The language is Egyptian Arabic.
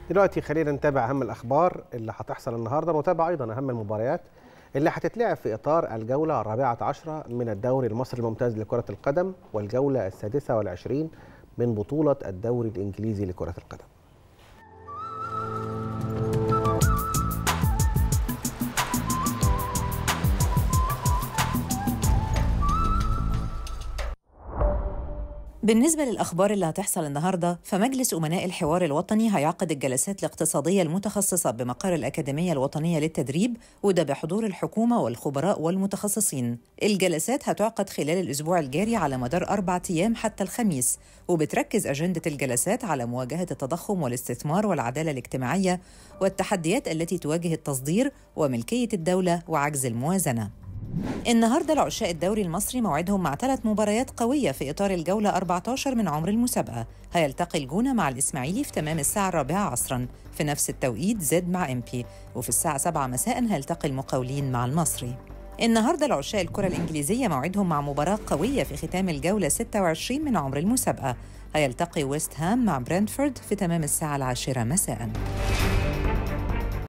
دلوقتي خلينا نتابع اهم الاخبار اللي هتحصل النهارده ونتابع ايضا اهم المباريات اللي هتتلعب في اطار الجوله الرابعه عشره من الدوري المصري الممتاز لكره القدم والجوله السادسه والعشرين من بطوله الدوري الانجليزي لكره القدم. بالنسبة للأخبار اللي هتحصل النهاردة فمجلس أمناء الحوار الوطني هيعقد الجلسات الاقتصادية المتخصصة بمقر الأكاديمية الوطنية للتدريب وده بحضور الحكومة والخبراء والمتخصصين الجلسات هتعقد خلال الأسبوع الجاري على مدار أربع أيام حتى الخميس وبتركز أجندة الجلسات على مواجهة التضخم والاستثمار والعدالة الاجتماعية والتحديات التي تواجه التصدير وملكية الدولة وعجز الموازنة النهارده العشاء الدوري المصري موعدهم مع ثلاث مباريات قويه في اطار الجوله 14 من عمر المسابقه هيلتقي الجونه مع الاسماعيلي في تمام الساعه الرابعه عصرا في نفس التوقيت زد مع امبي وفي الساعه 7 مساء هيلتقي المقاولين مع المصري النهارده العشاء الكره الانجليزيه موعدهم مع مباراه قويه في ختام الجوله 26 من عمر المسابقه هيلتقي ويست هام مع برنتفورد في تمام الساعه العاشره مساء